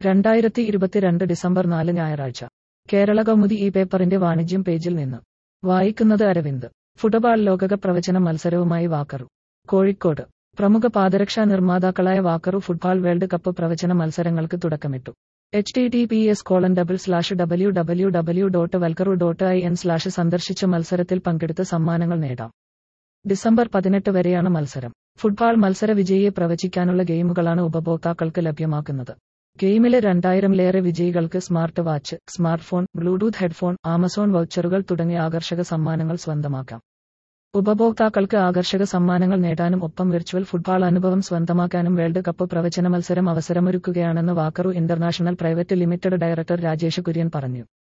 രണ്ടായിരത്തി ഇരുപത്തിരണ്ട് ഡിസംബർ നാല് ഞായറാഴ്ച കേരള കൗമുദി ഈ പേപ്പറിന്റെ വാണിജ്യം പേജിൽ നിന്ന് വായിക്കുന്നത് അരവിന്ദ് ഫുട്ബോൾ ലോകകപ്പ് പ്രവചന മത്സരവുമായി വാക്കറു കോഴിക്കോട് പ്രമുഖ പാദരക്ഷാ നിർമ്മാതാക്കളായ വാക്കറു ഫുട്ബോൾ വേൾഡ് കപ്പ് പ്രവചന മത്സരങ്ങൾക്ക് തുടക്കമിട്ടു H T T P S colon double slash W W W dot Walkaroo dot I N slash സന്ദർശിച്ച മത്സരത്തിൽ പങ്കെടുത്ത് സമ്മാനങ്ങൾ നേടാം ഡിസംബർ പതിനെട്ട് വരെയാണ് മത്സരം ഫുട്ബോൾ മത്സര വിജയിയെ പ്രവചിക്കാനുള്ള ഗെയിമുകളാണ് ഉപഭോക്താക്കൾക്ക് ലഭ്യമാക്കുന്നത് ഗെയിമിലെ രണ്ടായിരംലേറെ വിജയികൾക്ക് smart watch smart phone bluetooth headphone Amazon വൗച്ചറുകൾ തുടങ്ങിയ ആകർഷക സമ്മാനങ്ങൾ സ്വന്തമാക്കാം ഉപഭോക്താക്കൾക്ക് ആകർഷക സമ്മാനങ്ങൾ നേടാനും ഒപ്പം വിർച്വൽ ഫുട്ബോൾ അനുഭവം സ്വന്തമാക്കാനും വേൾഡ് കപ്പ് പ്രവചന മത്സരം അവസരമൊരുക്കുകയാണെന്ന് Walkaroo international private limited director Rajesh Kurian പറഞ്ഞു